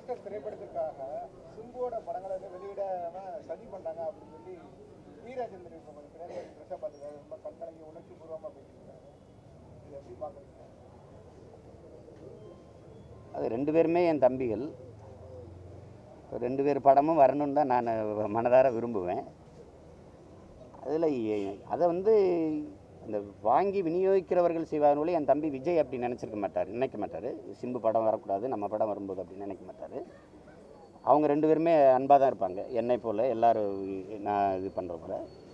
Master திரைப்படத்திற்காக சிம்புவோட படங்களை வந்து வெளியிடாம சதி பண்ணாங்க அப்படின்னு சொல்லி வீராஜன் தெரிவிக்கும் கொஞ்சம் பின்னாடி ட்ரெஸ்ஸை பார்த்துக்காரு ரொம்ப கண்கலங்கி உணர்ச்சி பூர்வமாக பேசியிருக்காரு இது எப்படி பார்க்குறீங்க அது ரெண்டு பேருமே என் தம்பிகள் ரெண்டு பேர் படமும் வரணும்னு தான் நான் மனதார விரும்புவேன் அதில் அதை வந்து அந்த வாங்கி விநியோகிக்கிறவர்கள் செய்வார்கள் என் தம்பி விஜய் அப்படி நினச்சிருக்க மாட்டார் நினைக்க மாட்டார் சிம்பு படம் வரக்கூடாது நம்ம படம் வரும்போது அப்படி நினைக்க மாட்டார் அவங்க ரெண்டு பேருமே அன்பாக தான் இருப்பாங்க என்னை போல் எல்லாரும் நான் இது பண்ணுற போல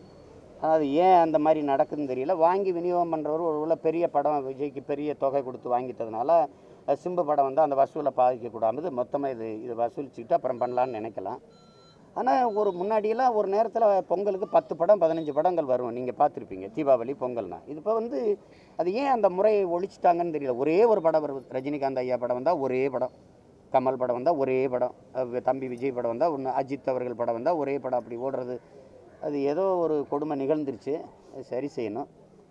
அது ஏன் அந்த மாதிரி நடக்குதுன்னு தெரியல வாங்கி விநியோகம் பண்ணுறவர் ஒரு உள்ள பெரிய படம் விஜய்க்கு பெரிய தொகை கொடுத்து வாங்கிட்டதுனால அஹ், சிம்பு படம் வந்து அந்த வசூலை பாதிக்கக்கூடாது மொத்தமாக இது இது வசூலிச்சுட்டு அப்புறம் பண்ணலான்னு நினைக்கலாம் ஆனால் ஒரு முன்னாடியெல்லாம் ஒரு நேரத்தில் பொங்கலுக்கு பத்து படம் பதினஞ்சு படங்கள் வரும் நீங்கள் பார்த்துருப்பீங்க தீபாவளி பொங்கல்னா இது இப்போ வந்து அது ஏன் அந்த முறையை ஒழிச்சிட்டாங்கன்னு தெரியல ஒரே ஒரு படம் வரும் ரஜினிகாந்த் ஐயா படம் வந்தால் ஒரே படம் கமல் படம் வந்தால் ஒரே படம் அஹ் தம்பி விஜய் படம் வந்தால் ஒன்று அஜித் அவர்கள் படம் வந்தால் ஒரே படம் அப்படி ஓடுறது அது ஏதோ ஒரு கொடுமை நிகழ்ந்துருச்சு அது சரி செய்யணும்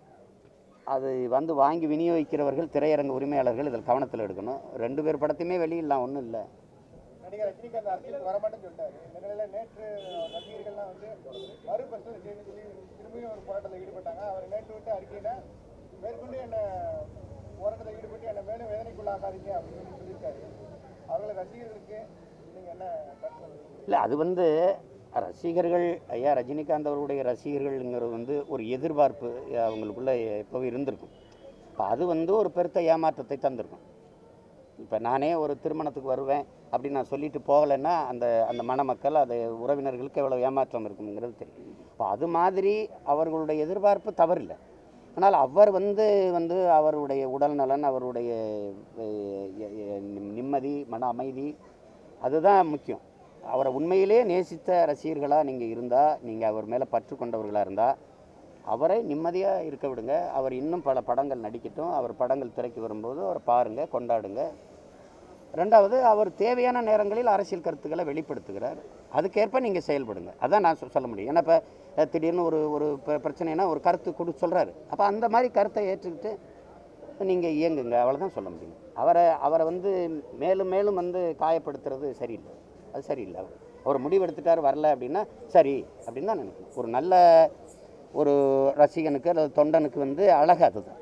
அது வந்து வாங்கி விநியோகிக்கிறவர்கள் திரையரங்கு உரிமையாளர்கள் இதில் கவனத்தில் எடுக்கணும் ரெண்டு பேர் படத்தையுமே வெளியிடலாம் ஒன்றும் இல்லை நடிகர் ரஜினிகாந்த் அரசியலுக்கு வரமாட்டேன்னு சொல்லிட்டாரு இந்த நிலையில நேற்று ரசிகர்கள்லாம் வந்து மறுபரிசீலனை செய்யணும்னு சொல்லி திரும்பியும் ஒரு போராட்டத்தில் ஈடுபட்டாங்க அவர் நேற்று விட்டு அறிக்கையில மேற்கொண்டு என்ன போராட்டத்தில் ஈடுபட்டு என்னை மேலும் வேதனைக்குள்ளாக்காதீங்க அப்படின்னு சொல்லி சொல்லியிருக்காரு அவர்களை ரசிகர்களுக்கு நீங்க என்ன கருத்து சொல்றீங்க? இல்லை அது வந்து ரசிகர்கள் ஐயா ரஜினிகாந்த் அவருடைய ரசிகர்கள்ங்கிறது வந்து ஒரு எதிர்பார்ப்பு அவங்களுக்குள்ள எப்போவும் இருந்திருக்கும் இப்போ அது வந்து ஒரு பெருத்த ஏமாற்றத்தை தந்திருக்கும் இப்போ நானே ஒரு திருமணத்துக்கு வருவேன் அப்படின்னு நான் சொல்லிட்டு போகலைன்னா அந்த அந்த மணமக்கள் அது உறவினர்களுக்கு எவ்வளோ ஏமாற்றம் இருக்குங்கிறது தெரியும் இப்போ அது மாதிரி அவர்களுடைய எதிர்பார்ப்பு தவறில்லை ஆனால் அவர் வந்து வந்து அவருடைய உடல் நலன் அவருடைய அஹ், எ- எ- நிம்மதி மன அமைதி அதுதான் முக்கியம் அவரை உண்மையிலே நேசித்த ரசிகர்களாக நீங்கள் இருந்தால் நீங்கள் அவர் மேலே பற்று கொண்டவர்களாக இருந்தால் அவரை நிம்மதியாக இருக்க விடுங்க அவர் இன்னும் பல படங்கள் நடிக்கட்டும் அவர் படங்கள் திரைக்கு வரும்போது அவரை பாருங்கள் கொண்டாடுங்க ரெண்டாவது அவர் தேவையான நேரங்களில் அரசியல் கருத்துக்களை வெளிப்படுத்துகிறார் அதுக்கேற்ப நீங்கள் செயல்படுங்க அதான் நான் சொ- சொல்ல முடியும் ஏன்னா இப்போ திடீர்னு ஒரு ஒரு ப- பிரச்சனைனா ஒரு கருத்து கொடு சொல்கிறாரு அப்போ அந்த மாதிரி கருத்தை ஏற்றுக்கிட்டு நீங்கள் இயங்குங்க அவ்வளோதான் சொல்ல முடியும் அவரை அவரை வந்து மேலும் மேலும் வந்து காயப்படுத்துறது சரியில்லை அது சரியில்லை அவர் முடிவெடுத்துட்டார் வரல அப்படின்னா சரி அப்படின்னு தான் நினைக்கணும் ஒரு நல்ல ஒரு ரசிகனுக்கு அல்லது தொண்டனுக்கு வந்து அழகு அதுதான்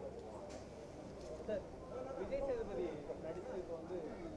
விஜய் சேதுபதி நடிச்சு இப்போ வந்து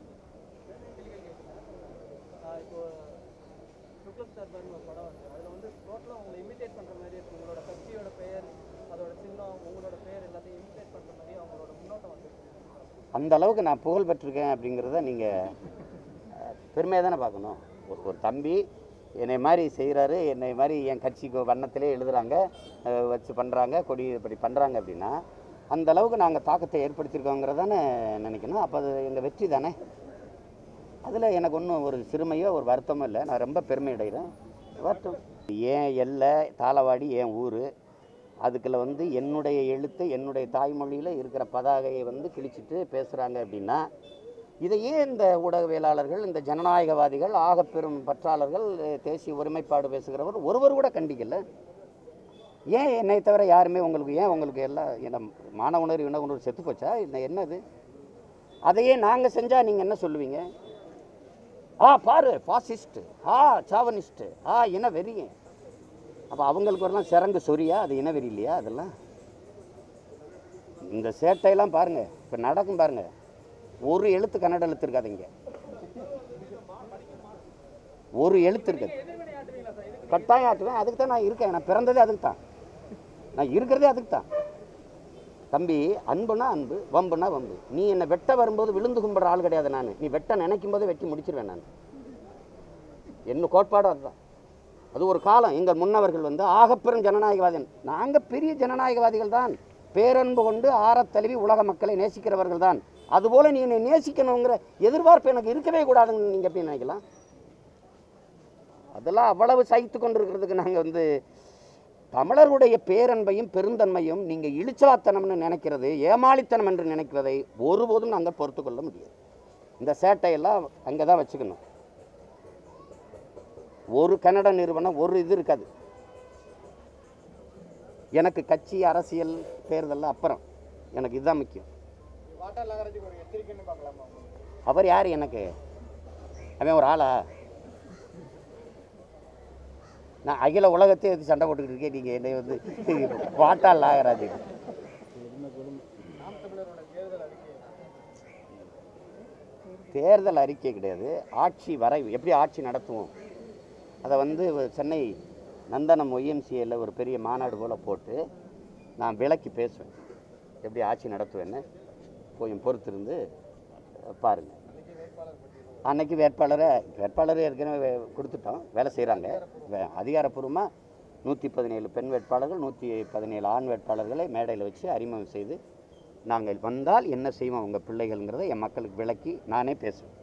ஆஹ் இப்போ சுக்லப் தர்பார்னு ஒரு படம் இருக்கு அதில் வந்து டோட்டலாக உங்களை இமிட்டேட் பண்ணுற மாதிரி இருக்கு உங்களோட கட்சியோட பெயர் அதோட சின்னம் உங்களோட பெயர் எல்லாத்தையும் இமிட்டேட் பண்ணுற மாதிரி அவங்களோட முன்னோட்டம் வந்து அந்த அளவுக்கு நான் புகழ் பெற்றிருக்கேன் அப்படிங்கிறத நீங்கள் பெருமையாக தானே பார்க்கணும் ஒரு ஒரு தம்பி என்னை மாதிரி செய்கிறாரு என்னை மாதிரி என் கட்சிக்கு வண்ணத்திலே எழுதுறாங்க அஹ் வச்சு பண்ணுறாங்க கொடி இப்படி பண்ணுறாங்க அப்படின்னா அந்த அளவுக்கு நாங்கள் தாக்கத்தை ஏற்படுத்தியிருக்கோங்கிறதானே நினைக்கணும் அப்போ அது எங்கள் வெற்றி தானே அதில் எனக்கு ஒன்றும் ஒரு சிறுமையோ ஒரு வருத்தமோ இல்லை நான் ரொம்ப பெருமை அடைகிறேன் வருத்தம் ஏன் எல்லை தாளவாடி என் ஊர் அதுக்குள்ள வந்து என்னுடைய எழுத்து என்னுடைய தாய்மொழியில் இருக்கிற பதாகையை வந்து கிழிச்சிட்டு பேசுகிறாங்க அப்படின்னா இதையே இந்த ஊடகவியலாளர்கள் இந்த ஜனநாயகவாதிகள் ஆகப்பெரும் பற்றாளர்கள் தேசிய ஒருமைப்பாடு பேசுகிறவர் ஒருவர் கூட கண்டிக்கல ஏன் என்னை தவிர யாருமே உங்களுக்கு ஏன் உங்களுக்கு எல்லாம் என்ன மான உணர்வு இன உணர்வு செத்து போச்சா இந்த என்னது அதையே நாங்கள் செஞ்சால் நீங்கள் என்ன சொல்லுவீங்க ஆ பாரு பாசிஸ்ட் ஆ சாவனிஸ்ட் ஆ இன வெறியன் அப்போ அவங்களுக்கு வரலாம் சிறங்கு சொரியா அது இன வெறி இல்லையா அதெல்லாம் இந்த சேட்டையெல்லாம் பாருங்க இப்போ நடக்கும் பாருங்க ஒரு எழுத்து கன்னட எழுத்து இருக்காதுங்க ஒரு எழுத்து இருக்காது கட்டாயம் ஆட்டுவேன் அதுக்கு தான் நான் இருக்கேன் நான் பிறந்ததே அதுக்கு தான் நான் இருக்கிறதே அதுக்கு தான் தம்பி அன்புனா அன்பு வம்புனா வம்பு நீ என்னை வெட்ட வரும்போது விழுந்து கும்பிட்ற ஆள் கிடையாது நான் நீ வெட்ட நினைக்கும் போதே வெட்டி முடிச்சிருவேன் நான் என்ன கோட்பாடும் அதுதான் அது ஒரு காலம் எங்கள் முன்னவர்கள் வந்து ஆகப்பெரும் ஜனநாயகவாதிகள் நாங்கள் பெரிய ஜனநாயகவாதிகள் தான் பேரன்பு கொண்டு ஆறத் தழுவி உலக மக்களை நேசிக்கிறவர்கள் தான் அதுபோல் நீ என்னை நேசிக்கணுங்கிற எதிர்பார்ப்பு எனக்கு இருக்கவே கூடாதுன்னு நீங்கள் எப்படி நினைக்கலாம் அதெல்லாம் அவ்வளவு சகித்து கொண்டிருக்கிறதுக்கு நாங்கள் வந்து தமிழருடைய பேரன்பையும் பெருந்தன்மையும் நீங்கள் இழிச்சலாத்தனம்னு நினைக்கிறது ஏமாளித்தனம் என்று நினைக்கிறதை ஒருபோதும் நாங்கள் பொறுத்து கொள்ள முடியாது இந்த சேட்டையெல்லாம் அங்கே தான் வச்சுக்கணும் ஒரு கன்னட நிறுவனம் ஒரு இது இருக்காது எனக்கு கட்சி அரசியல் தேர்தலில் அப்புறம் எனக்கு இதுதான் முக்கியம் வாட்டா நகராட்சிக்கு ஒரு எச்சரிக்கைன்னு பார்க்கலாமா அவர் யார் எனக்கு அவன் ஒரு ஆளா நான் அகில உலகத்தையே எடுத்து சண்டை போட்டுக்கிட்டு இருக்கேன் நீங்கள் என்னை வந்து பாட்டால் நாகராஜ் நாம் தமிழரோட தேர்தல் அறிக்கை தேர்தல் அறிக்கை கிடையாது ஆட்சி வரைவு எப்படி ஆட்சி நடத்துவோம் அதை வந்து சென்னை நந்தனம் ஒய்எம்சிஏல ஒரு பெரிய மாநாடு போல் போட்டு நான் விளக்கி பேசுவேன் எப்படி ஆட்சி நடத்துவேன்னு கொஞ்சம் பொறுத்திருந்து பாருங்கள் அன்னைக்கு வேட்பாளரை வேட்பாளர் ஏற்கனவே வே- கொடுத்துட்டோம் வேலை செய்கிறாங்க அதிகாரப்பூர்வமாக நூற்றி பதினேழு பெண் வேட்பாளர்கள் நூற்றி பதினேழு ஆண் வேட்பாளர்களை மேடையில் வச்சு அறிமுகம் செய்து நாங்கள் வந்தால் என்ன செய்வோம் உங்கள் பிள்ளைகள்ங்கிறத என் மக்களுக்கு விளக்கி நானே பேசுவேன்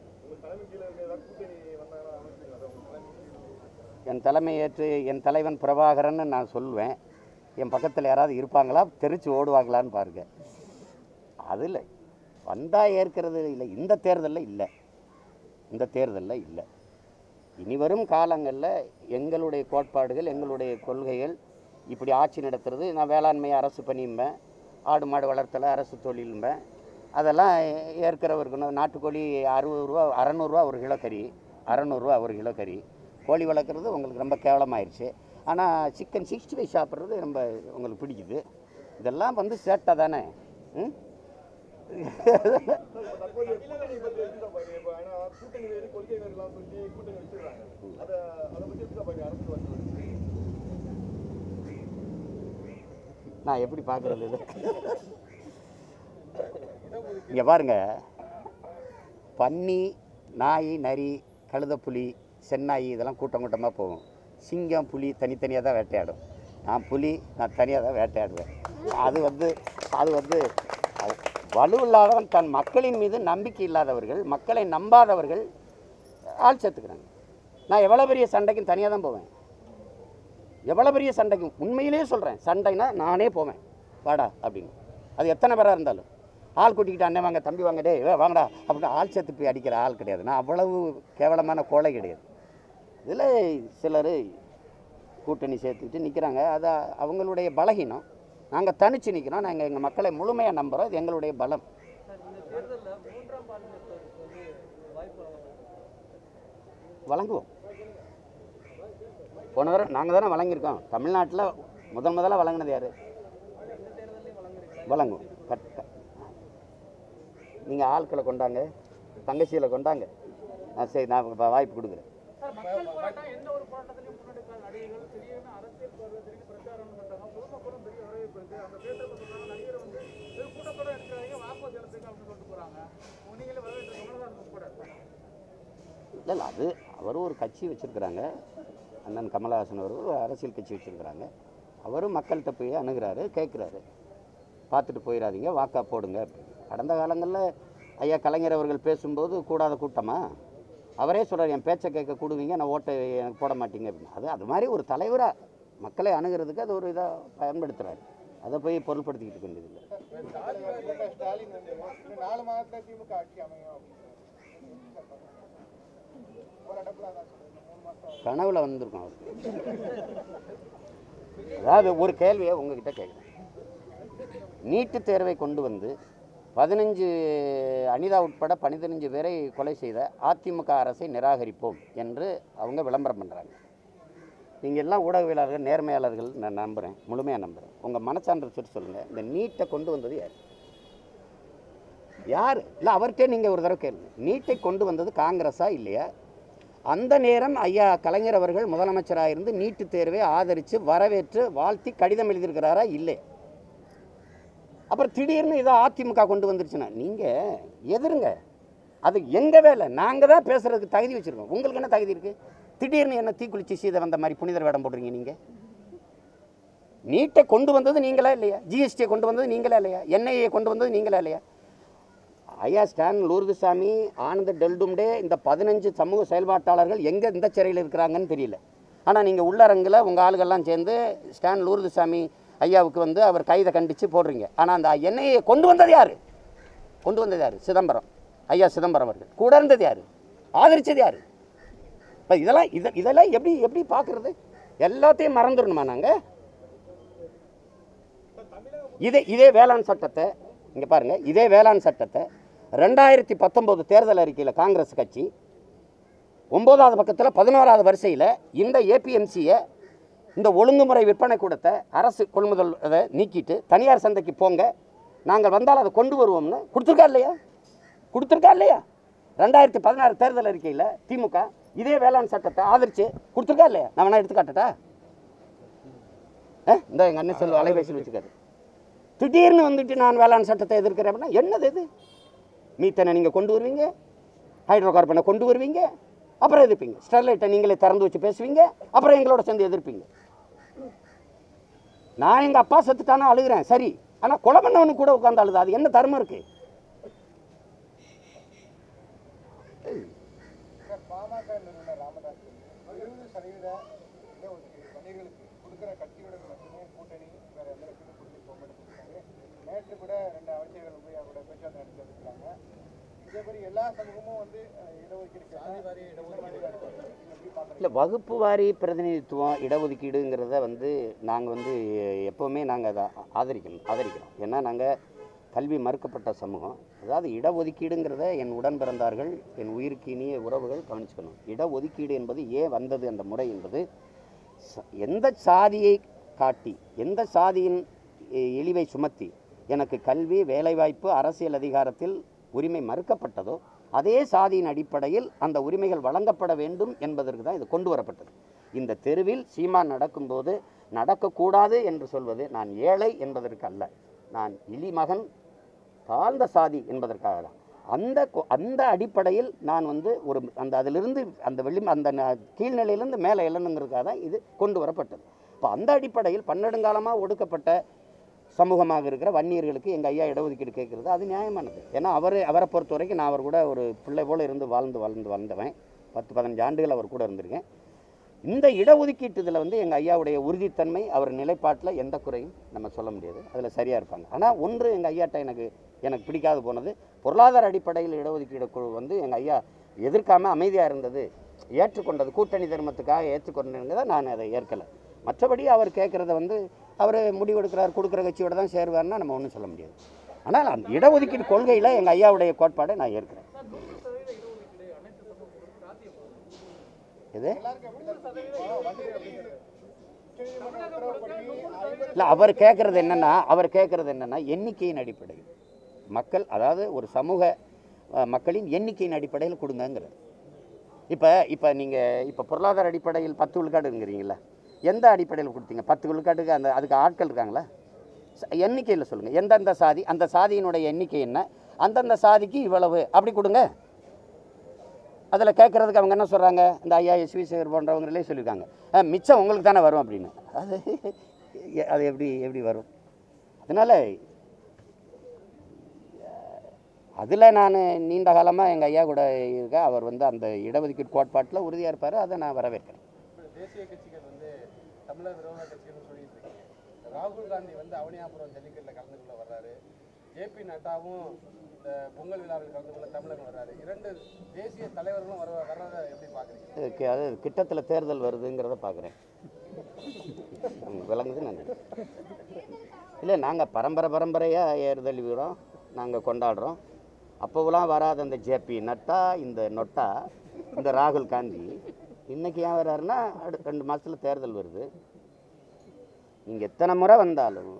என் தலைமை ஏற்று என் தலைவன் பிரபாகரன்னு நான் சொல்லுவேன் என் பக்கத்தில் யாராவது இருப்பாங்களா தெரிச்சு ஓடுவாங்களான்னு பாருங்க அது இல்லை வந்தால் ஏற்கிறது இல்லை இந்த தேர்தலில் இல்லை இந்த தேர்தலில் இல்லை இனி வரும் காலங்களில் எங்களுடைய கோட்பாடுகள் எங்களுடைய கொள்கைகள் இப்படி ஆட்சி நடத்துறது நான் வேளாண்மையை அரசு பண்ணியும்பேன் ஆடு மாடு வளர்த்தலை அரசு தொழிலும்பேன் அதெல்லாம் ஏற்கிறவருக்கு நாட்டுக்கோழி அறுபது ரூபா அறநூறுவா ஒரு கிலோ கறி அறநூறுவா ஒரு கிலோ கறி கோழி வளர்க்குறது உங்களுக்கு ரொம்ப கேவலமாயிருச்சு ஆனால் சிக்கன் சிக்ஸ்டி ஃபைவ் சாப்பிட்றது ரொம்ப உங்களுக்கு பிடிக்குது இதெல்லாம் வந்து சேட்டை தானே ம் தற்போதைய கூட்டணி பத்தி எப்படி பாருங்க இப்போ ஏன்னா கூட்டணி வேறு கொள்கை வேறுலாம் சொல்லி கூட்டணி வச்சிருக்காங்க அதை அதை பத்தி எப்படி பாருங்க அரசு வந்து நான் எப்படி பார்க்குறது இது இங்கே பாருங்க பன்னி நாய் நரி கழுதைப்புலி சென்னாய் இதெல்லாம் கூட்டம் கூட்டமாக போகும் சிங்கம் புலி தனித்தனியாக தான் வேட்டையாடும் நான் புலி நான் தனியாக தான் வேட்டையாடுவேன் அது வந்து அது வந்து அது வலுவில்லாதவன் தன் மக்களின் மீது நம்பிக்கை இல்லாதவர்கள் மக்களை நம்பாதவர்கள் ஆள் சேர்த்துக்கிறாங்க நான் எவ்வளோ பெரிய சண்டைக்கும் தனியாக தான் போவேன் எவ்வளோ பெரிய சண்டைக்கும் உண்மையிலேயே சொல்கிறேன் சண்டைனா நானே போவேன் வாடா அப்படின்னு அது எத்தனை பேராக இருந்தாலும் ஆள் கூட்டிக்கிட்டு அண்ணன் வாங்க தம்பி வாங்க டேய் வே, வாங்கடா அப்படின்னு ஆள் சேர்த்து போய் அடிக்கிற ஆள் கிடையாது நான் அவ்வளவு கேவலமான கோழை கிடையாது இதில் சிலர் கூட்டணி சேர்த்துக்கிட்டு நிற்கிறாங்க அது அவங்களுடைய பலகீனம் நாங்கள் தனிச்சு நிற்கிறோம் நாங்கள் எங்கள் மக்களை முழுமையாக நம்புகிறோம் இது எங்களுடைய பலம் சார் இந்த தேர்தலில் மூன்றாம் பாலினத்தவருக்கு வந்து வாய்ப்பு வழங்குவோம் போன தடவை நாங்கள் தானே வழங்கியிருக்கோம் தமிழ்நாட்டில் முதல் முதல்ல வழங்கினது யார் இந்த தேர்தலையும் வழங்குறீங்களா வழங்குவோம் கட் நீங்கள் ஆட்களை கொண்டாங்க தங்கச்சிகளை கொண்டாங்க நான் சரி நான் இப்ப வாய்ப்பு கொடுக்குறேன் சார் மக்கள் போராட்டம் எந்த ஒரு போராட்டத்திலையும் முன்னெடுக்காத நடிகர்கள் திடீர்னு அரசியல் பார்வை திடீர்னு பிரச்சாரம் பண்றாங்க பொதுமக்களும் பெரிய வரவேற்பு இருக்கு அந்த பேசுறப்ப சொல்றாங்க நடிகர் வந்து வெறும் கூட்டத்தோட எடுக்கிறாங்க வாக்கு செலுத்துங்க அப்படின்னு சொல்லிட்டு போறாங்க உங்க நீங்களே வரவேற்று கமலஹாசன் கூட இல்லை இல்லை அது அவர் ஒரு கட்சி வச்சுருக்கிறாங்க அண்ணன் கமலஹாசன் அவர் ஒரு அரசியல் கட்சி வச்சுருக்கிறாங்க அவரும் மக்கள்கிட்ட போய் அணுகிறாரு கேட்குறாரு பார்த்துட்டு போயிடாதீங்க வாக்கா போடுங்க அப்படின்னு. கடந்த காலங்களில் ஐயா கலைஞர் அவர்கள் பேசும்போது கூடாத கூட்டமா அவரே சொல்கிறார் என் பேச்சை கேட்க கூடுவீங்க நான் ஓட்டை எனக்கு போட மாட்டீங்க அப்படின்னு அது அது மாதிரி ஒரு தலைவராக மக்களை அணுகிறதுக்கு அது ஒரு இதாக பயன்படுத்துகிறாரு அதை போய் பொருள்படுத்திக்கிட்டு இருக்க வேண்டியதில்லை தலைவர் ஸ்டாலின் வந்து இன்னும் நாலு மாதத்துல திமுக ஆட்சி அமையும் அப்படின்னு ஒரு அடப்புல அதான் சொல்லுங்க மூணு மாசம் கனவுல வந்திருக்கும் அவருக்கு அதாவது ஒரு கேள்வியை உங்ககிட்ட கேட்குறேன் நீட்டு தேர்வை கொண்டு வந்து பதினஞ்சு அனிதா உட்பட பதினஞ்சு பேரை கொலை செய்த அதிமுக அரசை நிராகரிப்போம் என்று அவங்க விளம்பரம் பண்ணுறாங்க நீங்கள் எல்லாம் ஊடகவியலாளர்கள் நேர்மையாளர்கள் நான் நம்புகிறேன் முழுமையாக நம்புகிறேன் உங்கள் மனச்சான்று சொல்லி சொல்லுங்கள் இந்த நீட்டை கொண்டு வந்தது யார் யார் இல்லை அவர்கிட்டே நீங்கள் ஒரு தடவை கேளுங்க நீட்டை கொண்டு வந்தது காங்கிரஸா இல்லையா அந்த நேரம் ஐயா கலைஞர் அவர்கள் முதலமைச்சராக இருந்து நீட்டு தேர்வை ஆதரித்து வரவேற்று வாழ்த்தி கடிதம் எழுதியிருக்கிறாரா இல்லை அப்புறம் திடீர்னு இதை அதிமுக கொண்டு வந்துருச்சுன்னா நீங்கள் எதிருங்க அது எங்கள் வேலை நாங்கள் தான் பேசுகிறதுக்கு தகுதி வச்சுருக்கோம் உங்களுக்கு என்ன தகுதி இருக்குது திடீர்னு என்ன தீக்குளிச்சு சீதை வந்த மாதிரி புனிதர் வேடம் போடுறீங்க நீங்கள் நீட்டை கொண்டு வந்தது நீங்களா இல்லையா ஜிஎஸ்டியை கொண்டு வந்தது நீங்களா இல்லையா என்ஐஏ கொண்டு வந்தது நீங்களா இல்லையா ஐயா ஸ்டான் லூர்துசாமி ஆனந்த டெல்டும்டே இந்த பதினஞ்சு சமூக செயல்பாட்டாளர்கள் எங்கே இந்த சிறையில் இருக்கிறாங்கன்னு தெரியல ஆனால் நீங்கள் உள்ளரங்கில் உங்கள் ஆளுகள்லாம் சேர்ந்து ஸ்டான் லூர்துசாமி ஐயாவுக்கு வந்து அவர் கைதை கண்டித்து போடுறீங்க ஆனால் அந்த எண்ணெயை கொண்டு வந்தது யார் கொண்டு வந்தது யார் சிதம்பரம் ஐயா சிதம்பரம் அவர்கள் கூட இருந்தது யார் ஆதரிச்சது யார் இப்போ இதெல்லாம் இதை இதெல்லாம் எப்படி எப்படி பார்க்குறது எல்லாத்தையும் மறந்துடணுமா நாங்கள் இதே இதே வேளாண் சட்டத்தை இங்கே பாருங்கள் இதே வேளாண் சட்டத்தை ரெண்டாயிரத்தி பத்தொம்போது தேர்தல் அறிக்கையில் காங்கிரஸ் கட்சி ஒம்போதாவது பக்கத்தில் பதினோராவது வரிசையில் இந்த ஏபிஎம்சியை இந்த ஒழுங்குமுறை விற்பனை கூடத்தை அரசு கொள்முதல் அதை நீக்கிட்டு தனியார் சந்தைக்கு போங்க நாங்கள் வந்தால் அதை கொண்டு வருவோம்னு கொடுத்துருக்கா இல்லையா கொடுத்துருக்கா இல்லையா ரெண்டாயிரத்தி பதினாறு தேர்தல் அறிக்கையில் திமுக இதே வேளாண் சட்டத்தை ஆதரிச்சு கொடுத்துருக்கா இல்லையா நான் வேணா எடுத்து காட்டட்டா ஆ இந்த எங்கள் அண்ணன் செல்வ அலைபேசியில் வச்சுக்காரு திடீர்னு வந்துட்டு நான் வேளாண் சட்டத்தை எதிர்க்கிறேன் அப்படின்னா என்னது இது மீத்தனை நீங்கள் கொண்டு வருவீங்க ஹைட்ரோ கார்பனை கொண்டு வருவீங்க அப்புறம் எதிர்ப்பீங்க ஸ்டெர்லைட்டை நீங்களே திறந்து வச்சு பேசுவீங்க அப்புறம் எங்களோட சேர்ந்து எதிர்ப்பீங்க நான் எங்கள் அப்பா செத்துட்டானா அழுகிறேன் சரி ஆனால் கொலை பண்ணவனுக்கு கூட உட்காந்து அழுது அது என்ன தர்மம் இருக்கு சார் பாமக நிறுவனர் ராமதாஸ் இருபது சதவீத இடஒதுக்கீடு வன்னியர்களுக்கு கொடுக்குற கட்சியுடன் மட்டுமே கூட்டணி வேற எந்த கட்சியும் கொடுத்து போக மாட்டேங்கிறாங்க நேற்று கூட ரெண்டு அமைச்சர்கள் போய் கூட பேச்சுவார்த்தை நடத்தி வச்சிருக்காங்க இதே மாதிரி எல்லா சமூகமும் வந்து அஹ், இடஒதுக்கீடு கேட்டா இந்த மாதிரி தான் இருப்பாங்க. நீங்க எப்படி பார்க்குறீங்க இல்லை வகுப்பு வாரி பிரதிநிதித்துவம் இடஒதுக்கீடுங்கிறத வந்து நாங்கள் வந்து எப்போவுமே நாங்கள் அதை ஆதரிக்கணும் ஆதரிக்கிறோம் ஏன்னா நாங்கள் கல்வி மறுக்கப்பட்ட சமூகம் அதாவது இடஒதுக்கீடுங்கிறத என் உடன் பிறந்தார்கள் என் உயிருக்கு இனிய உறவுகள் கவனிச்சுக்கணும் இடஒதுக்கீடு என்பது ஏன் வந்தது அந்த முறை என்பது ச- எந்த சாதியை காட்டி எந்த சாதியின் இ- இழிவை சுமத்தி எனக்கு கல்வி வேலைவாய்ப்பு அரசியல் அதிகாரத்தில் உரிமை மறுக்கப்பட்டதோ அதே சாதியின் அடிப்படையில் அந்த உரிமைகள் வழங்கப்பட வேண்டும் என்பதற்கு தான் இது கொண்டு வரப்பட்டது இந்த தெருவில் சீமான் நடக்கும்போது நடக்கக்கூடாது என்று சொல்வது நான் ஏழை என்பதற்கு அல்ல நான் இழிமகன் தாழ்ந்த சாதி என்பதற்காக தான் அந்த கொ- அந்த அடிப்படையில் நான் வந்து ஒரு அந்த அதிலிருந்து அந்த வெளி அந்த ந- கீழ்நிலையிலிருந்து மேலே எழணுங்கிறதுக்காக தான் இது கொண்டு வரப்பட்டது இப்போ அந்த அடிப்படையில் பன்னெடுங்காலமாக ஒடுக்கப்பட்ட சமூகமாக இருக்கிற வன்னியர்களுக்கு எங்கள் ஐயா இடஒதுக்கீடு கேட்குறது அது நியாயமானது ஏன்னா அவர் அவரை பொறுத்த வரைக்கும் நான் அவர் கூட ஒரு பிள்ளை போல் இருந்து வாழ்ந்து வாழ்ந்து வந்தவன் பத்து பதினஞ்சு ஆண்டுகள் அவர் கூட இருந்திருக்கேன் இந்த இடஒதுக்கீட்டு இதில் வந்து எங்கள் ஐயாவுடைய உறுதித்தன்மை அவர் நிலைப்பாட்டில் எந்த குறையும் நம்ம சொல்ல முடியாது அதில் சரியாக இருப்பாங்க ஆனால் ஒன்று எங்கள் ஐயாட்ட எனக்கு எனக்கு பிடிக்காது போனது பொருளாதார அடிப்படையில் இடஒதுக்கீடு குழு வந்து எங்கள் ஐயா எதிர்க்காமல் அமைதியாக இருந்தது ஏற்றுக்கொண்டது கூட்டணி தர்மத்துக்காக ஏற்றுக்கொண்டதை நான் அதை ஏற்கலை மற்றபடி அவர் கேட்குறத வந்து அவர் முடிவெடுக்கிறார் கொடுக்குற கட்சியோட தான் சேருவார்னா நம்ம ஒன்றும் சொல்ல முடியாது ஆனால் அந்த இடஒதுக்கீடு கொள்கையில் எங்கள் ஐயாவுடைய கோட்பாடை நான் ஏற்கிறேன் எது இல்லை அவர் கேட்குறது என்னென்னா அவர் கேட்குறது என்னென்னா எண்ணிக்கையின் அடிப்படையில் மக்கள் அதாவது ஒரு சமூக அஹ், மக்களின் எண்ணிக்கையின் அடிப்படையில் கொடுங்கங்கிறது இப்போ இப்போ நீங்கள் இப்போ பொருளாதார அடிப்படையில் பத்து விழுக்காடுங்கிறீங்களா எந்த அடிப்படையில் கொடுத்தீங்க பத்து விழுக்காட்டுக்கு அந்த அதுக்கு ஆட்கள் இருக்காங்களா ச- எண்ணிக்கையில் சொல்லுங்கள் எந்தெந்த சாதி அந்த சாதியினுடைய எண்ணிக்கை என்ன அந்தந்த சாதிக்கு இவ்வளவு அப்படி கொடுங்க அதில் கேட்குறதுக்கு அவங்க என்ன சொல்கிறாங்க இந்த ஐயா எஸ்வி சேகர் போன்றவங்களே சொல்லியிருக்காங்க "ஆ, மிச்சம் உங்களுக்கு தானே வரும் அப்படின்னு அது எ- அது எப்படி எப்படி வரும் அதனால் அதில் நான் நீண்ட காலமாக எங்கள் ஐயா கூட இருக்க அவர் வந்து அந்த இடஒதுக்கீடு கோட்பாட்டில் உறுதியாக இருப்பார் அதை நான் வரவேற்கிறேன் தேசிய கட்சிகள் வந்து தமிழர் விரோத கட்சிகள்னு சொல்லிட்டு இருக்கீங்க ராகுல் காந்தி வந்து அவனியாபுரம் ஜல்லிக்கட்டில் கலந்து கொள்ள வர்றாரு ஜேபி நட்டாவும் இந்த பொங்கல் விழாவில் கலந்து கொள்ள தமிழகம் வர்றாரு இரண்டு தேசிய தலைவர்களும் வர வர்றதை எப்படி பார்க்குறீங்க இதுக்கு அது கிட்டத்தில் தேர்தல் வருதுங்கிறத பார்க்குறேன் விளங்குது நன்றி இல்லை நாங்கள் பரம்பரை பரம்பரையாக ஏறுதல் வீரம் நாங்கள் கொண்டாடுறோம் அப்போவெல்லாம் வராத அந்த ஜேபி நட்டா இந்த நொட்டா இந்த ராகுல் காந்தி இன்னைக்கு ஏன் வர்றாருன்னா அடுத்த ரெண்டு மாதத்தில் தேர்தல் வருது நீங்கள் எத்தனை முறை வந்தாலும்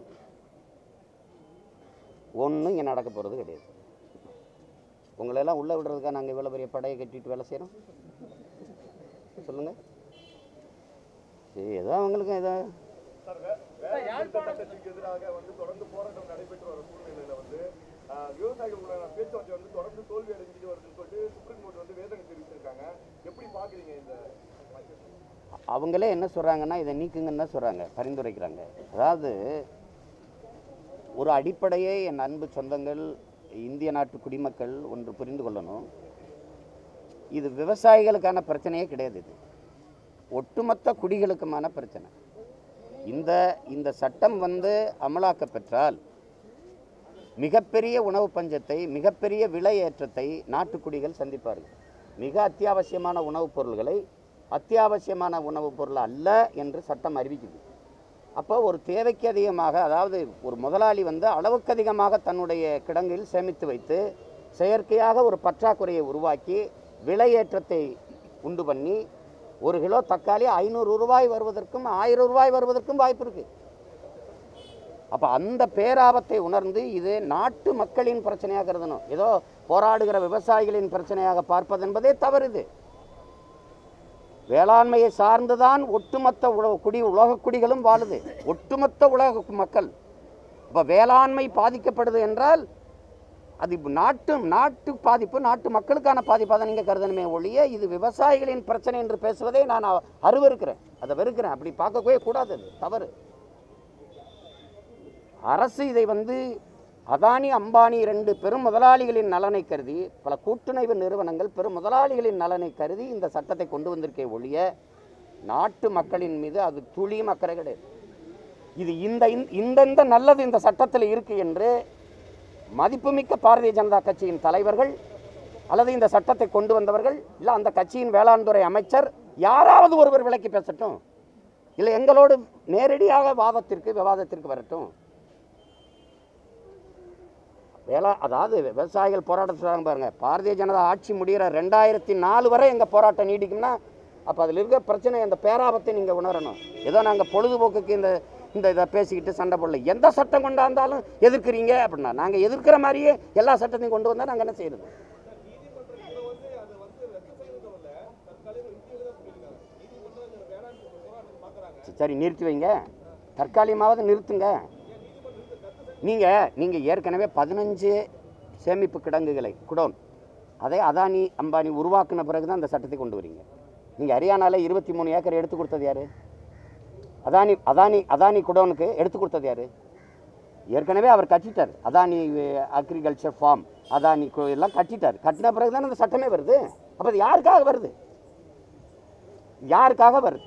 ஒன்றும் இங்கே நடக்க போகிறது கிடையாது உங்களெல்லாம் உள்ளே விடுறதுக்காக நாங்கள் இவ்வளோ பெரிய படையை கட்டிட்டு வேலை செய்கிறோம் சொல்லுங்கள் சரி ஏதோ அவங்களுக்கு ஏதோ சார், வே- வேளாண் திருத்த சட்டத்திற்கு எதிராக வந்து தொடர்ந்து போராட்டம் நடைபெற்று வர சூழ்நிலையில வந்து ஆஹ், விவசாயிகளுடைய பேச்சுவார்த்தை வந்து தொடர்ந்து தோல்வி அடைஞ்சிட்டு வருதுன்னு சொல்லிட்டு சுப்ரீம் கோர்ட் வந்து வேதனை தெரிவிச்சிருக்காங்க எப்படி பாக்குறீங்க இந்த அவங்களே என்ன சொல்கிறாங்கன்னா இதை நீக்குங்கன்னு தான் சொல்கிறாங்க பரிந்துரைக்கிறாங்க அதாவது ஒரு அடிப்படையே என் அன்பு சொந்தங்கள் இந்திய நாட்டு குடிமக்கள் ஒன்று புரிந்து கொள்ளணும் இது விவசாயிகளுக்கான பிரச்சனையே கிடையாது இது ஒட்டுமொத்த குடிகளுக்குமான பிரச்சனை இந்த இந்த சட்டம் வந்து அமலாக்க பெற்றால் மிகப்பெரிய உணவு பஞ்சத்தை மிகப்பெரிய விலை ஏற்றத்தை நாட்டுக்குடிகள் சந்திப்பார்கள் மிக அத்தியாவசியமான உணவுப் பொருள்களை அத்தியாவசியமான உணவுப் பொருள் அல்ல என்று சட்டம் அறிவிக்குது அப்போ ஒரு தேவைக்கு அதிகமாக அதாவது ஒரு முதலாளி வந்து அளவுக்கு அதிகமாக தன்னுடைய கிடங்கில் சேமித்து வைத்து செயற்கையாக ஒரு பற்றாக்குறையை உருவாக்கி விலையேற்றத்தை உண்டு பண்ணி ஒரு கிலோ தக்காளி ஐநூறு ரூபாய் வருவதற்கும் ஆயிரம் ரூபாய் வருவதற்கும் வாய்ப்பு இருக்குது அப்போ அந்த பேராபத்தை உணர்ந்து இது நாட்டு மக்களின் பிரச்சனையாக கருதணும் ஏதோ போராடுகிற விவசாயிகளின் பிரச்சனையாக பார்ப்பது என்பதே தவறு இது வேளாண்மையை சார்ந்துதான் ஒட்டுமொத்த உலக குடி உலக குடிகளும் வாழுது ஒட்டுமொத்த உலக மக்கள் இப்போ வேளாண்மை பாதிக்கப்படுது என்றால் அது இப்ப நாட்டு நாட்டு பாதிப்பு நாட்டு மக்களுக்கான பாதிப்பாக தான் நீங்கள் கருதணுமே ஒழிய இது விவசாயிகளின் பிரச்சனை என்று பேசுவதை நான் அ- அருவருக்கிறேன் அதை வெறுக்கிறேன் அப்படி பார்க்கவே கூடாது அது தவறு அரசு இதை வந்து அதானி அம்பானி ரெண்டு பெரும் முதலாளிகளின் நலனை கருதி பல கூட்டுணைவு நிறுவனங்கள் பெரும் முதலாளிகளின் நலனை கருதி இந்த சட்டத்தை கொண்டு வந்திருக்கே ஒழிய நாட்டு மக்களின் மீது அது துளியும் அக்கறை கிடையாது இது இந்த இந்த- இந்தந்த நல்லது இந்த சட்டத்தில் இருக்கு என்று மதிப்புமிக்க பாரதிய ஜனதா கட்சியின் தலைவர்கள் அல்லது இந்த சட்டத்தை கொண்டு வந்தவர்கள் இல்லை அந்த கட்சியின் வேளாண் துறை அமைச்சர் யாராவது ஒருவர் விளக்கி பேசட்டும் இல்லை எங்களோடு நேரடியாக வாதத்திற்கு விவாதத்திற்கு வரட்டும் வேளா அதாவது விவசாயிகள் போராட்டம் சொல்கிறாங்க பாருங்க பாரதிய ஜனதா ஆட்சி முடிகிற ரெண்டாயிரத்தி நாலு வரை எங்கள் போராட்டம் நீடிக்கும்னா அப்போ அதில் இருக்கிற பிரச்சனை அந்த பேராபத்தை நீங்கள் உணரணும் ஏதோ நாங்கள் பொழுதுபோக்குக்கு இந்த இந்த இதை பேசிக்கிட்டு சண்டை போடல எந்த சட்டம் கொண்டாந்தாலும் எதிர்க்கிறீங்க அப்படின்னா நாங்கள் எதிர்க்கிற மாதிரியே எல்லா சட்டத்தையும் கொண்டு வந்தால் நாங்கள் என்ன செய்யறது சரி நிறுத்தி வைங்க தற்காலிகமாவது நிறுத்துங்க நீங்கள் நீங்கள் ஏற்கனவே பதினஞ்சு சேமிப்பு கிடங்குகளை குடோன் அதை அதானி அம்பானி உருவாக்குன பிறகு தான் அந்த சட்டத்தை கொண்டு வரீங்க நீங்கள் ஹரியானால இருபத்தி மூணு ஏக்கர் எடுத்து கொடுத்தது யார் அதானி அதானி அதானி குடோனுக்கு எடுத்து கொடுத்தது யார் ஏற்கனவே அவர் கட்டிட்டார் அதானி அக்ரிகல்ச்சர் ஃபார்ம் அதானி கு- எல்லாம் கட்டிட்டார் கட்டின பிறகு தானே அந்த சட்டமே வருது அப்போ அது யாருக்காக வருது யாருக்காக வருது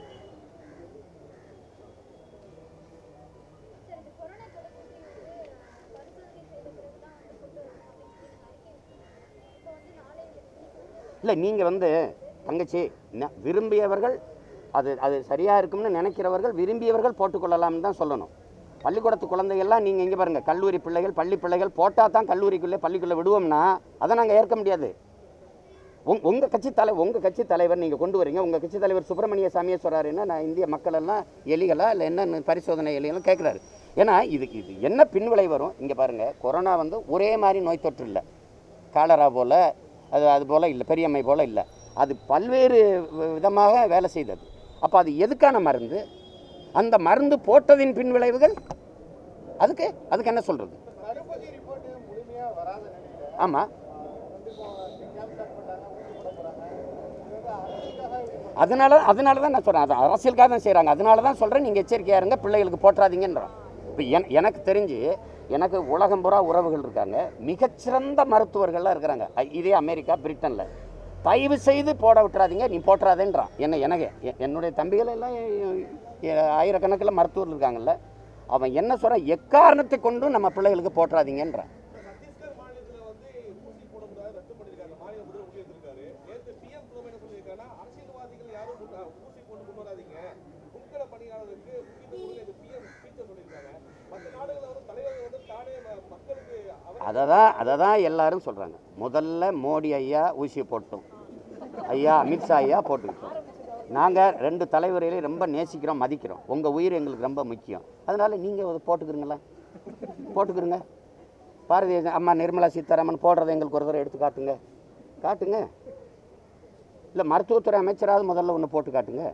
சார் இந்த கொரோனா தடுப்பூசி வந்து அஹ், பரிசோதனை செய்த பிறகு தான் வந்து கொண்டு வரணும் அப்படின்னு இப்போ வந்து நாளை இல்லை நீங்கள் வந்து தங்கச்சி ந- விரும்பியவர்கள் அது அது சரியாக இருக்கும்னு நினைக்கிறவர்கள் விரும்பியவர்கள் போட்டுக்கொள்ளலாம்னு தான் சொல்லணும் பள்ளிக்கூடத்து குழந்தைகள்லாம் நீங்கள் இங்கே பாருங்கள் கல்லூரி பிள்ளைகள் பள்ளி பிள்ளைகள் போட்டால் தான் கல்லூரிக்குள்ளே பள்ளிக்குள்ளே விடுவோம்னா அதை நாங்கள் ஏற்க முடியாது உங் உங்கள் கட்சி தலை உங்கள் கட்சி தலைவர் நீங்கள் கொண்டு வரீங்க உங்கள் கட்சி தலைவர் சுப்பிரமணிய சாமியே சொல்கிறாருன்னா நான் இந்திய மக்கள் எல்லாம் எலிகளா இல்லை என்ன பரிசோதனை எலிகளும் கேட்குறாரு ஏன்னா இது இது என்ன பின்விளை வரும் இங்கே பாருங்கள் கொரோனா வந்து ஒரே மாதிரி நோய் தொற்று இல்லை காலரா போல் அது அது போல் இல்லை பெரியம்மை போல் இல்லை அது பல்வேறு வி- விதமாக வேலை செய்தது அப்போ அது எதுக்கான மருந்து அந்த மருந்து போட்டதின் பின் விளைவுகள் அதுக்கு அதுக்கு என்ன சொல்கிறது தடுப்பூசி ரிப்போர்ட் முழுமையா வராத நிலையில ஆமாம் வந்து இப்போ கேம்ப் ஸ்டார்ட் பண்ணாங்க ஊசி போட போறாங்க இது வந்து அரசுக்காக இப்படி அதனால அதனால தான் நான் சொல்கிறேன் அது அரசியலுக்காக தான் செய்கிறாங்க அதனால தான் சொல்கிறேன் நீங்கள் எச்சரிக்கையாக இருங்க பிள்ளைகளுக்கு போட்டுறாதீங்கன்றோம் இப்போ என் எனக்கு தெரிஞ்சு எனக்கு உலகம் பூரா உறவுகள் இருக்காங்க மிகச்சிறந்த மருத்துவர்கள்லாம் இருக்கிறாங்க ஐ- இதே அமெரிக்கா பிரிட்டனில் தயவு செய்து போட விட்டுறாதீங்க நீ போட்டுறாதேன்றான் என்ன எனக்கு எ- என்னுடைய தம்பிகள் எல்லாம் எ- எ- ஆயிரக்கணக்கில் மருத்துவர்கள் இருக்காங்கல்ல அவன் என்ன சொல்கிறான் எக்காரணத்தை கொண்டும் நம்ம பிள்ளைகளுக்கு போட்டுறாதீங்கன்றான் சத்தீஸ்கர் மாநிலத்துல வந்து ஊசி போடக்கூடாது ரத்து பண்ணிருக்காங்க மாநில முதல்வர் முடிவெடுத்திருக்காரு நேற்று பிஎம் கோம் என்ன சொல்லியிருக்காங்கன்னா அரசியல்வாதிகள் யாரும் முன்ன- ஊசி போட்டு கொண்டு வராதீங்க முன்கள பணியாளருக்கு முக்கியத்துவம் இது பிஎம் ஸ்பீச்சர் சொல்லியிருக்காங்க மற்ற நாடுகளில் வந்து தலைவர்கள் வந்து தானே ம- மக்களுக்கு அவர் அதை தான் அதை தான் எல்லாரும் சொல்கிறாங்க முதல்ல மோடி ஐயா ஊசியை போட்டோம் ஐயா அமித்ஷா ஐயா போட்டுக்கிட்டோம் நாங்கள் ரெண்டு தலைவர்களையும் ரொம்ப நேசிக்கிறோம் மதிக்கிறோம் உங்கள் உயிர் எங்களுக்கு ரொம்ப முக்கியம் அதனால் நீங்கள் அதை போட்டுக்கிறீங்களா போட்டுக்கிறங்க பாரதிய ஜன- அம்மா நிர்மலா சீதாராமன் போடுறதை எங்களுக்கு ஒரு தடவை எடுத்து காட்டுங்க காட்டுங்க இல்லை மருத்துவத்துறை அமைச்சராவது முதல்ல ஒன்று போட்டு காட்டுங்க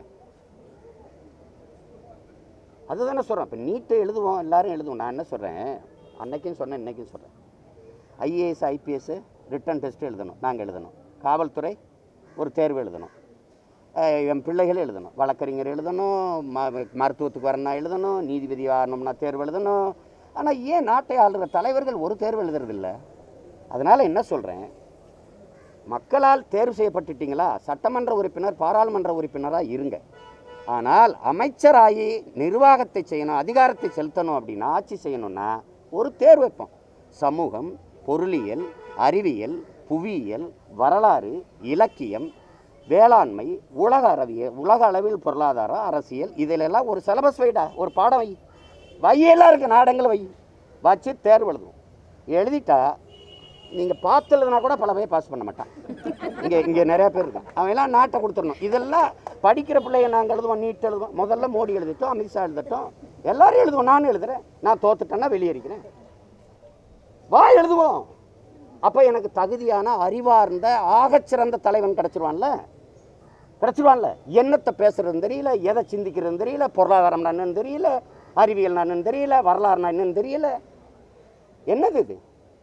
அதுதானே சொல்கிறேன் இப்போ நீட்டை எழுதுவோம் எல்லாரும் எழுதுவோம் நான் என்ன சொல்கிறேன் அன்னைக்கும் சொன்னேன் இன்னைக்கும் சொல்கிறேன் ஐஏஎஸ் ஐபிஎஸ் ரிட்டன் டெஸ்ட் எழுதணும் நாங்கள் எழுதணும் காவல்துறை ஒரு தேர்வு எழுதணும் அஹ் என் பிள்ளைகள் எழுதணும் வழக்கறிஞர் எழுதணும் ம மருத்துவத்துக்கு வரணும்னா எழுதணும் நீதிபதி ஆகணும்னா தேர்வு எழுதணும் ஆனால் ஏன் நாட்டை ஆளுகிற தலைவர்கள் ஒரு தேர்வு எழுதுறதில்ல அதனால் என்ன சொல்கிறேன் மக்களால் தேர்வு செய்யப்பட்டுட்டீங்களா சட்டமன்ற உறுப்பினர் பாராளுமன்ற உறுப்பினராக இருங்க ஆனால் அமைச்சராகி நிர்வாகத்தை செய்யணும் அதிகாரத்தை செலுத்தணும் அப்படின்னா ஆட்சி செய்யணும்னா ஒரு தேர்வு வைப்போம் சமூகம் பொருளியல் அறிவியல் புவியியல் வரலாறு இலக்கியம் வேளாண்மை உலக அறிவியல் உலக அளவில் பொருளாதாரம் அரசியல் இதிலெல்லாம் ஒரு சிலபஸ் வைடா ஒரு பாடம் வை வையெல்லாம் இருக்குது நாடங்கள் வை வச்சு தேர்வு எழுதுவோம் எழுதிட்டா நீங்கள் பார்த்துலதுனா கூட பல பேர் பாஸ் பண்ண மாட்டான் இங்கே இங்கே நிறையா பேர் இருக்கான் அவன் எல்லாம் நாட்டை கொடுத்துடணும் இதெல்லாம் படிக்கிற பிள்ளைங்க நாங்கள் எழுதுவோம் நீட் எழுதுவோம் முதல்ல மோடி எழுதிட்டோம் அமித்ஷா எழுதட்டும் எல்லாரும் எழுதுவோம் நானும் எழுதுறேன் நான் தோத்துட்டேன்னா வெளியேறிக்கிறேன் வா எழுதுவோம் அப்போ எனக்கு தகுதியான அறிவார்ந்த ஆகச்சிறந்த தலைவன் கிடச்சிருவான்ல கிடச்சிருவான்ல என்னத்தை பேசுறதுன்னு தெரியல எதை சிந்திக்கிறதுன்னு தெரியல பொருளாதாரம் என்னன்னு தெரியல அறிவியல் என்னன்னு தெரியல வரலாறு என்னன்னு தெரியல என்னது இது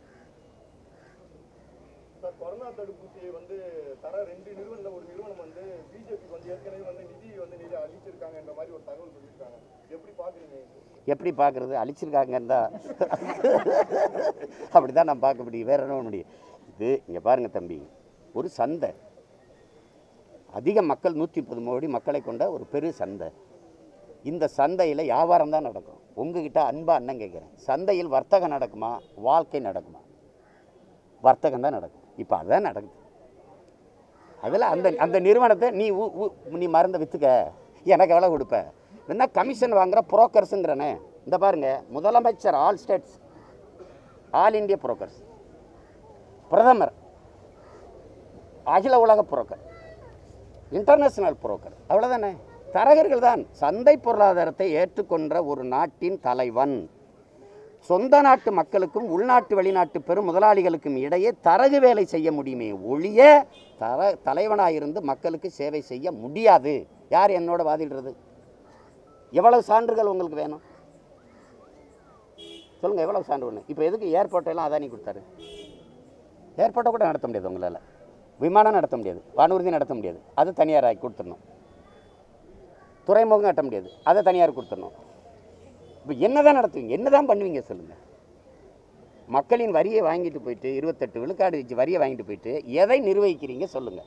சார் கொரோனா தடுப்பூசியை வந்து தர ரெண்டு நிறுவனம் ஒரு நிறுவனம் வந்து பிஜேபி வந்து ஏற்கனவே வந்து நிதி வந்து நிதி அளிச்சிருக்காங்க என்ற மாதிரி ஒரு தகவல் சொல்லியிருக்காங்க எப்படி பாக்குறீங்க எப்படி பார்க்குறது அழிச்சிருக்காங்கன்னு தான் அப்படி தான் நான் பார்க்க முடியும் வேற என்ன பண்ண முடியும் இது இங்கே பாருங்கள் தம்பி ஒரு சந்தை அதிக மக்கள் நூற்றி முப்பது கோடி மக்களை கொண்ட ஒரு பெரு சந்தை இந்த சந்தையில் வியாபாரம் தான் நடக்கும் உங்ககிட்ட அன்பா அண்ணன் கேட்குறேன் சந்தையில் வர்த்தகம் நடக்குமா வாழ்க்கை நடக்குமா வர்த்தகம் தான் நடக்கும் இப்போ அதுதான் நடக்குது அதில் அந்த அந்த நிறுவனத்தை நீ ஊ- ஊ- நீ மருந்தை விற்றுக்க எனக்கு எவ்வளோ கொடுப்ப என்ன கமிஷன் வாங்குற புரோக்கர்ஸுங்கிறனே இந்த பாருங்க முதலமைச்சர் ஆல் ஸ்டேட்ஸ் ஆல் இந்திய புரோக்கர்ஸ் பிரதமர் அகில உலக புரோக்கர் இன்டர்நேஷனல் புரோக்கர் அவ்வளோதானே தரகர்கள் தான் சந்தை பொருளாதாரத்தை ஏற்றுக்கொண்ட ஒரு நாட்டின் தலைவன் சொந்த நாட்டு மக்களுக்கும் உள்நாட்டு வெளிநாட்டு பெரும் முதலாளிகளுக்கும் இடையே தரகு வேலை செய்ய முடியுமே ஒழிய தர தலைவனாயிருந்து மக்களுக்கு சேவை செய்ய முடியாது யார் என்னோட வாதிடுறது எவ்வளவு சான்றுகள் உங்களுக்கு வேணும் சொல்லுங்கள் எவ்வளவு சான்று வேணும் இப்போ எதுக்கு ஏர்போர்ட் எல்லாம் அதானி கொடுத்தாரு ஏர்போர்ட்டை கூட நடத்த முடியாது உங்களால் விமானம் நடத்த முடியாது வானூர்தி நடத்த முடியாது அது தனியாராக கொடுத்துடணும் துறைமுகம் கட்ட முடியாது அதை தனியார் கொடுத்துடணும் இப்போ என்ன தான் நடத்துவீங்க என்ன தான் பண்ணுவீங்க சொல்லுங்கள் மக்களின் வரியை வாங்கிட்டு போயிட்டு இருபத்தெட்டு விழுக்காடு வச்சு வரியை வாங்கிட்டு போயிட்டு எதை நிர்வகிக்கிறீங்க சொல்லுங்கள்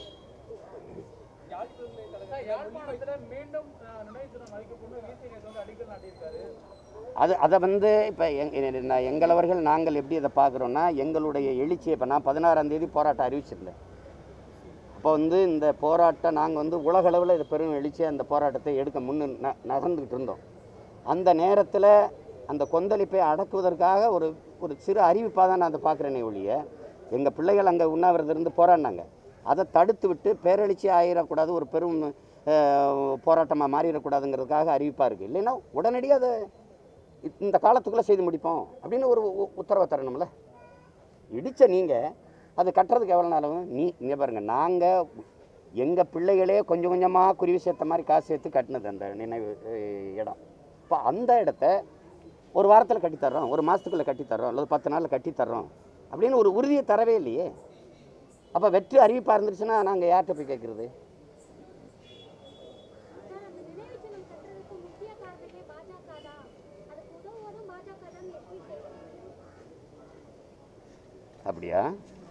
சார், யாழ்ப்பாணத்துல மீண்டும் அஹ், நினைவு தினம் அளிக்கப்படும் வீசி வந்து அடிக்கல் நாட்டியிருக்காரு அது அதை வந்து இப்போ எங் நான் எங்களவர்கள் நாங்கள் எப்படி அதை பார்க்குறோன்னா எங்களுடைய எழுச்சியை இப்போ நான் பதினாறாம் தேதி போராட்டம் அறிவிச்சிருந்தேன் அப்போ வந்து இந்த போராட்டம் நாங்கள் வந்து உலகளவில் இது பெரும் எழுச்சியாக அந்த போராட்டத்தை எடுக்க முன்னு ந நகர்ந்துக்கிட்டு இருந்தோம் அந்த நேரத்தில் அந்த கொந்தளிப்பை அடக்குவதற்காக ஒரு ஒரு சிறு அறிவிப்பாக தான் நான் அதை பார்க்குறேனே ஒழிய எங்கள் பிள்ளைகள் அங்கே உண்ணாவிரதம் இருந்து போராடினாங்க அதை தடுத்து விட்டு பேரெழுச்சி ஆயிடக்கூடாது ஒரு பெரும் போராட்டமாக மாறிடக்கூடாதுங்கிறதுக்காக அறிவிப்பாக இருக்குது இல்லைன்னா உடனடியாக அதை இ- இந்த காலத்துக்குள்ளே செய்து முடிப்போம் அப்படின்னு ஒரு உ- உத்தரவை தரணும்ல இடித்த நீங்கள் அது கட்டுறதுக்கு எவ்வளோ நாள் ஆகும்? நீ இங்கே பாருங்கள் நாங்கள் எங்கள் பிள்ளைகளே கொஞ்சம் கொஞ்சமாக குருவி சேர்த்த மாதிரி காசு சேர்த்து கட்டினது அந்த நினைவு அஹ், இடம் இப்போ அந்த இடத்த ஒரு வாரத்தில் கட்டித்தர்றோம் ஒரு மாதத்துக்குள்ளே கட்டித்தர்றோம் அல்லது பத்து நாளில் கட்டித்தர்றோம் அப்படின்னு ஒரு உறுதியை தரவே இல்லையே அப்போ வெற்றி அறிவிப்பாக இருந்துருச்சுன்னா நாங்கள் யார்கிட்ட போய் கேட்குறது சார் அந்த நினைவு சின்னம் கட்டுறதுக்கு முக்கிய காரணமே பாஜக தான் அதுக்கு உதவுவதும் பாஜக தான் எப்படி சொல்றீங்க அப்படியா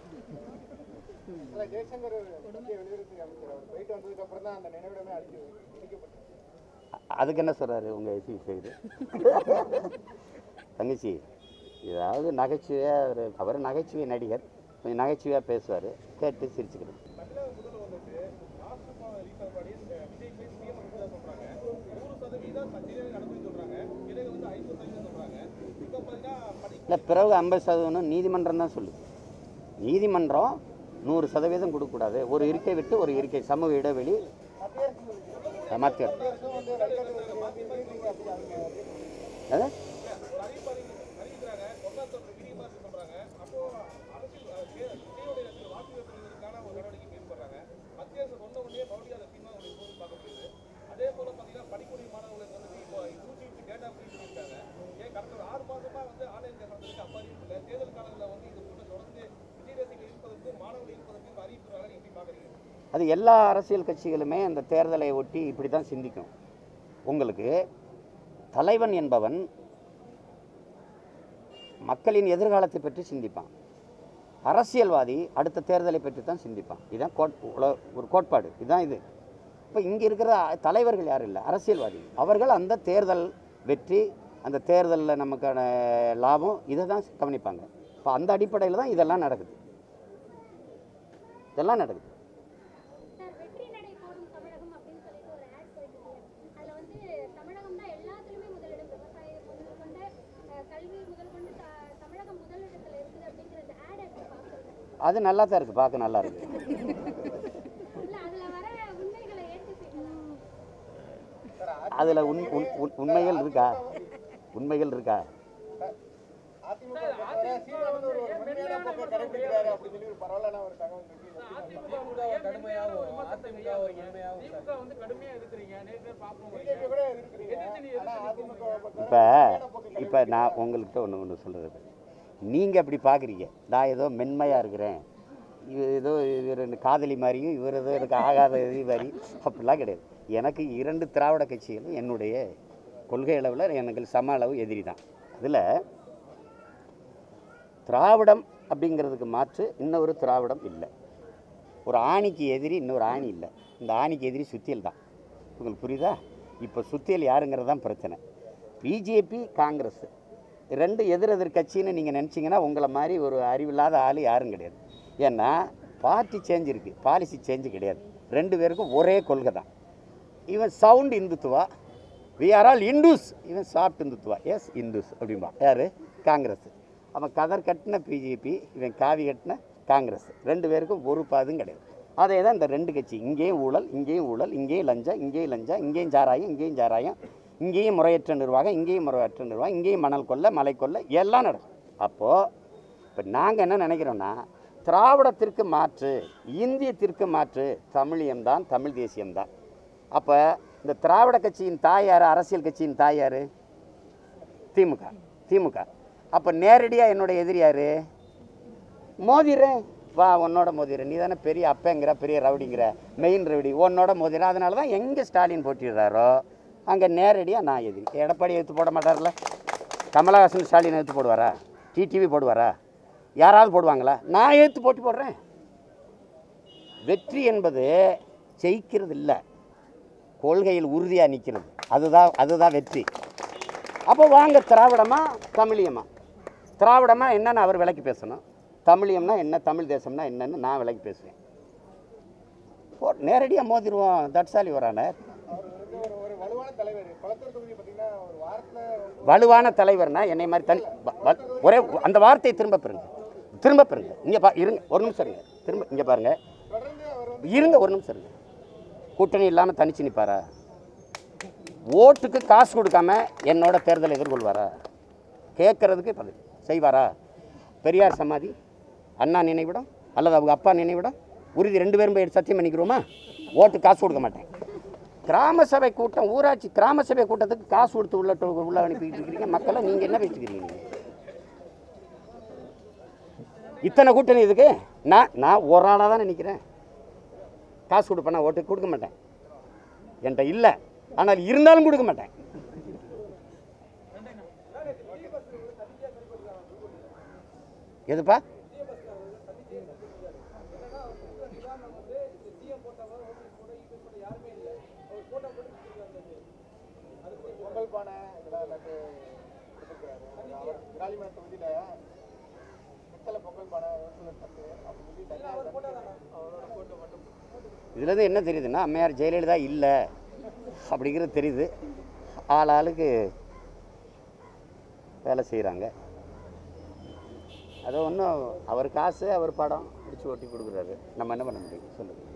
இல்ல, ஜெய்சங்கர் மத்திய வெளியுறவுத்துறை அமைச்சர் அவர் போயிட்டு வந்ததுக்கு அப்புறம் தான் அந்த நினைவிடமே அழிச்சு இடிக்கப்பட்டது அதுக்கு என்ன சொல்கிறாரு உங்கள் எஸ்பி சைடு தங்கச்சி ஏதாவது நகைச்சுவையாக அவர் அவர் நகைச்சுவை நடிகர் கொஞ்சம் நகைச்சுவையாக பேசுவார் கேட்டு சிரிச்சுக்கிறது தமிழக முதல்வர் வந்துட்டு லாஸ்ட் ரீசன் படி விஜய் போய் சிஎம் சொல்றாங்க நூறு சதவீதம் சத்தியம் நடக்கும்னு சொல்றாங்க பிறகு வந்து ஐம்பது சதவீதம் சொல்றாங்க இப்போ பார்த்தீங்கன்னா படி இல்லை பிறகு ஐம்பது சதவீதம் நீதிமன்றம் தான் சொல்லுது நீதிமன்றம் நூறு சதவீதம் கொடுக்கக்கூடாது ஒரு இருக்கை விட்டு ஒரு இருக்கை சமூக இடைவெளி அஹ் மத்திய அரசும் வந்து வைக்கோல் நீங்க அப்படி அவங்க அது அறிவிக்கிறாங்க ஒப்பந்தத்தை விதிமாறு சொல்றாங்க அப்போ அரசியல் விஜயோடைய ரசிகர் வாக்கு பெறுவதற்கான ஒரு நடவடிக்கை மேற்கொள்றாங்க மத்திய அரசு சொன்ன உடனே மறுபடியும் அதை தீர்மானம் போது பார்க்க முடியுது அதே போல பார்த்தீங்கன்னா படிக்கக்கூடிய மாணவர்களுக்கு வந்து இப்போ யூஜி டேட்டா ஃப்ரீ பண்ணியிருக்காங்க ஏன் கடந்த ஒரு ஆறு மாசமா வந்து ஆன்லைன் நடந்திருக்கு அப்ப அறிவிப்பு இல்லை தேர்தல் காலங்களில் வந்து இந்த கூட்டம் தொடர்ந்து விஜய் ரசிகர்கள் இருப்பதற்கு மாணவர்கள் இருப்பதற்கு அறிவிக்கிறாங்க எப்படி பார்க்குறீங்க அது எல்லா அரசியல் கட்சிகளுமே அந்த தேர்தலை ஒட்டி இப்படி தான் சிந்திக்கும் உங்களுக்கு தலைவன் என்பவன் மக்களின் எதிர்காலத்தை பற்றி சிந்திப்பான் அரசியல்வாதி அடுத்த தேர்தலை பற்றி தான் சிந்திப்பான் இதுதான் கோட் உல- ஒரு கோட்பாடு இதுதான் இது இப்போ இங்கே இருக்கிற தலைவர்கள் யாரும் இல்லை அரசியல்வாதி அவர்கள் அந்த தேர்தல் வெற்றி அந்த தேர்தலில் நமக்கான லாபம் இதை தான் கவனிப்பாங்க இப்போ அந்த அடிப்படையில் தான் இதெல்லாம் நடக்குது இதெல்லாம் நடக்குது சார் வெற்றி நடை போடும் தமிழகம் அப்படின்னு சொல்லிட்டு ஒரு ஆட் போயிட்டு இருக்கு அதுல வந்து தமிழகம் தான் எல்லாத்துலயுமே முதலிடம் விவசாயம் முதல் கொண்டு அஹ், கல்வி முதல் கொண்டு த- தமிழகம் முதலிடத்துல இருக்குது அப்படிங்கிற அந்த ஆட் அது நல்லா தான் இருக்குது பார்க்க நல்லா இருக்குது இல்ல அதுல வர உண்மைகளை ஏற்றுப்பீங்களா அதில் உண் உண் உண்- உண்மைகள் இருக்கா உண்மைகள் இருக்கா அதிமுக பொறுத்தவரை சீமான் வந்து ஒரு ஒரு மென்மையான போக்கை கடைபிடிக்கிறாரு அப்படின்னு சொல்லி ஒரு பரவலான ஒரு தகவல் இருக்கு திமுகவை கடுமையாகவும் அதிமுகவை மென்மையாகவும் திமுக வந்து கடுமையா எதிர்க்கிறீங்க நேற்று பார்ப்போம் பிஜேபி கூட இருக்கிறீங்க ஆனா அதிமுக பொறுத்தவரை இப்போ மென்மையான போக்கை இப்போ நான் உங்கள்கிட்ட ஒன்று ஒன்று சொல்கிறது நீங்கள் அப்படி பார்க்குறீங்க நான் ஏதோ மென்மையாக இருக்கிறேன் இது ஏதோ இவர் இந்த காதலி மாதிரியும் இவர் ஏதோ எனக்கு ஆகாத இது மாதிரி அப்படிலாம் கிடையாது எனக்கு இரண்டு திராவிட கட்சிகளும் என்னுடைய கொள்கை அளவில் எனக்கு சம அளவு எதிரி தான் அதில் திராவிடம் அப்படிங்கிறதுக்கு மாற்று இன்னொரு திராவிடம் இல்லை ஒரு ஆணிக்கு எதிரி இன்னொரு ஆணி இல்லை இந்த ஆணிக்கு எதிரி சுத்தியல் தான் உங்களுக்கு புரியுதா இப்போ சுத்தியல் யாருங்கிறது தான் பிரச்சனை பிஜேபி காங்கிரஸ் ரெண்டு எதிர் எதிர் கட்சின்னு நீங்கள் நினச்சிங்கன்னா உங்களை மாதிரி ஒரு அறிவில்லாத ஆள் யாரும் கிடையாது ஏன்னா பார்ட்டி சேஞ்ச் இருக்குது பாலிசி சேஞ்சு கிடையாது ரெண்டு பேருக்கும் ஒரே கொள்கை தான் இவன் sound Hindutva we are all Hindus இவன் சாஃப்ட் இந்துத்துவா எஸ் இந்துஸ் அப்படிம்பா யார் காங்கிரஸ் அவன் கதர் கட்டின பிஜேபி இவன் காவி கட்டின காங்கிரஸ் ரெண்டு பேருக்கும் ஒரு பாதும் கிடையாது அதே தான் இந்த ரெண்டு கட்சி இங்கேயும் ஊழல் இங்கேயும் ஊழல் இங்கேயும் லஞ்சம் இங்கேயும் லஞ்சம் இங்கேயும் சாராயம் இங்கேயும் சாராயம் இங்கேயும் முறையற்ற நிர்வாகம் இங்கேயும் முறையற்ற நிர்வாகம் இங்கேயும் மணல் கொள்ள மலை கொள்ள எல்லாம் நடக்கும் அப்போது இப்போ நாங்கள் என்ன நினைக்கிறோன்னா திராவிடத்திற்கு மாற்று இந்தியத்திற்கு மாற்று தமிழியம்தான் தமிழ் தேசியம்தான் அப்போ இந்த திராவிட கட்சியின் தாய் யார் அரசியல் கட்சியின் தாய் யார் திமுக திமுக அப்போ நேரடியாக என்னோட எதிரி யார் மோதிரேன் வா உன்னோட மோதிரேன் நீ தானே பெரிய அப்பங்கிற பெரிய ரவுடிங்கிற மெயின் ரவுடி உன்னோட மோதிரேன் அதனால தான் எங்கே ஸ்டாலின் போட்டிடுறாரோ அங்கே நேரடியாக நான் எதிரி எடப்பாடி எடுத்து போட மாட்டார்ல கமலஹாசன் ஸ்டாலின் எடுத்து போடுவாரா டிடிவி போடுவாரா யாராவது போடுவாங்களா நான் எடுத்து போட்டி போடுறேன் வெற்றி என்பது ஜெயிக்கிறது இல்லை கொள்கையில் உறுதியாக நிற்கிறது அதுதான் அதுதான் வெற்றி அப்போ வாங்க திராவிடமா தமிழியமா திராவிடமா என்னன்னு அவர் விளக்கி பேசணும் தமிழியம்னா என்ன தமிழ் தேசம்னா என்னன்னு நான் விளக்கி பேசுவேன் போ நேரடியாக மோதிடுவோம் தட்சாலி வரான அவர் வந்து ஒரு ஒரு வலுவான தலைவர் குளத்தூர் தொகுதி பார்த்தீங்கன்னா ஒரு வாரத்தில் வலுவான தலைவர்னா என்னை மாதிரி தனி வ- வ- ஒரே அந்த வார்த்தையை திரும்ப பெறுங்க திரும்ப பெறுங்க இங்கே பா இருங்க ஒரு நிமிஷம் இருங்க திரும்ப இங்கே பாருங்க தொடர்ந்து அவர் வந்து இருங்க ஒரு நிமிஷம் இருங்க கூட்டணி இல்லாமல் தனிச்சு நிற்பாரா ஓட்டுக்கு காசு கொடுக்காம என்னோட தேர்தலை எதிர்கொள்வாரா கேட்கறதுக்கு பதில் செய்வாரா பெரியார் சமாதி அண்ணா நினைவிடம் அல்லது அவங்க அப்பா நினைவிடம் உறுதி ரெண்டு பேரும் போய் சத்தியம் பண்ணிக்கிறோமா ஓட்டு காசு கொடுக்க மாட்டேன் கிராம சபை கூட்டம் ஊராட்சி கிராம சபை கூட்டத்துக்கு காசு கொடுத்து உள்ள உள்ள அனுப்பிட்டு இருக்கிறீங்க மக்களை நீங்கள் என்ன பேசிக்கிறீங்க நீங்க? இத்தனை கூட்டணி இதுக்கு நான் நான் ஒரு ஆளாக தான் நினைக்கிறேன் காசு கொடுப்பேனா ஓட்டு கொடுக்க மாட்டேன் என்கிட்ட இல்லை ஆனால் இருந்தாலும் கொடுக்க மாட்டேன் எதுப்பா பொங்கல் பானை இதெல்லாம் எனக்கு கொடுத்துருக்காரு அவர் விராலிமலை தொகுதியில் பித்தளை பொங்கல் பானை ஒரு தட்டு அப்படின்னு சொல்லி தனியாக அவரோட போட்டோ மட்டும் இதுலேருந்து என்ன தெரியுதுன்னா அம்மையார் ஜெயலலிதா இல்லை அப்படிங்கிறது தெரியுது ஆள் ஆளுக்கு வேலை செய்கிறாங்க அது ஒன்றும் அவர் காசு அவர் படம் பிடிச்சி ஓட்டி கொடுக்குறாரு நம்ம என்ன பண்ண முடியும் சொல்லுங்கள்